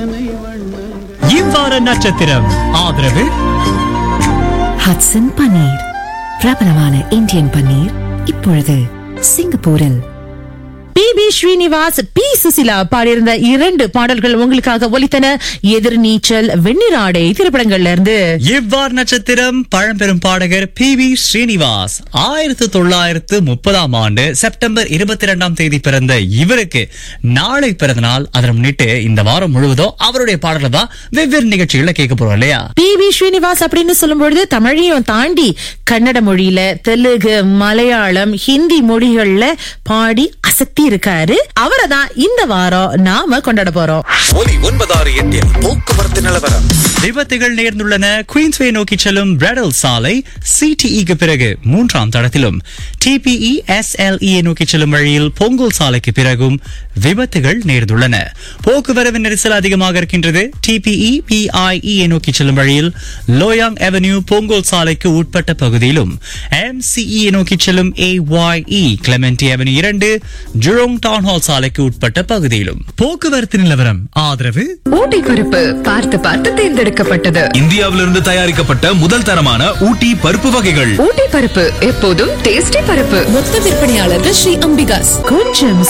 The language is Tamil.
இவ்வார நட்சத்திரம் ஆதரவு ஹட்சன் பன்னீர் பிரபலமான இந்தியன் பன்னீர் இப்பொழுது சிங்கப்பூரில் P B Srinivas P Susheela பாடியிருந்த இரண்டு பாடல்கள் உங்களுக்காக ஒலித்தன எதிர்நீச்சல் வெண்ணிராடை திரைப்படங்கள்ல இருந்து இவ்வார் நட்சத்திரம் பழம்பெரும் பாடகர் பி வி ஸ்ரீனிவாஸ் ஆயிரத்து தொள்ளாயிரத்து முப்பதாம் ஆண்டு செப்டம்பர் இருபத்தி இரண்டாம் தேதி பிறந்த இவருக்கு நாளை பிறந்த நாள் அதனை முன்னிட்டு இந்த வாரம் முழுவதும் அவருடைய பாடல்கள் தான் வெவ்வேறு நிகழ்ச்சிகளை கேட்க போறோம் இல்லையா பி வி ஸ்ரீனிவாஸ் அப்படின்னு சொல்லும் பொழுது தமிழையும் தாண்டி கன்னட மொழியில தெலுங்கு மலையாளம் ஹிந்தி மொழிகள்ல பாடி அசத்தி இருக்காரு அவரை தான் இந்த வாரம் நாம கொண்டாட போறோம் ஒலி ஒன்பதாறு எட்டில் போக்குவரத்து நிலவரம் விபத்துகள் நேர்ந்துள்ளன குயின்ஸ்வே நோக்கி செல்லும் பிரெடல் சாலை சிடிஇக்கு பிறகு மூன்றாம் தடத்திலும் டிபிஇ எஸ்எல்இ நோக்கி செல்லும் வழியில் பொங்கல் சாலைக்கு பிறகும் விபத்துகள் நேர்ந்துள்ளன போக்குவரவு நெரிசல் அதிகமாக இருக்கின்றது டிபிஇ பிஐஇ நோக்கி செல்லும் வழியில் லோயாங் அவென்யூ பொங்கல் சாலைக்கு உட்பட்ட பகுதியிலும் எம்சிஇ நோக்கி செல்லும் ஏஒய்இ கிளமெண்டி அவென்யூ இரண்டு ஜுரோங் டவுன் ஹால் சாலைக்கு உட்பட்ட பகுதியிலும் போக்குவரத்து நிலவரம் ஆதரவு ஊட்டி பருப்பு பார்த்து பார்த்து தேர்ந்தெடுக்கப்பட்டது இந்தியாவிலிருந்து தயாரிக்கப்பட்ட முதல் தரமான ஊட்டி பருப்பு வகைகள் ஊட்டி பருப்பு எப்போதும் டேஸ்டி பருப்பு மொத்த விற்பனையாளர்கள் ஸ்ரீ அம்பிகாஸ் கொஞ்சம்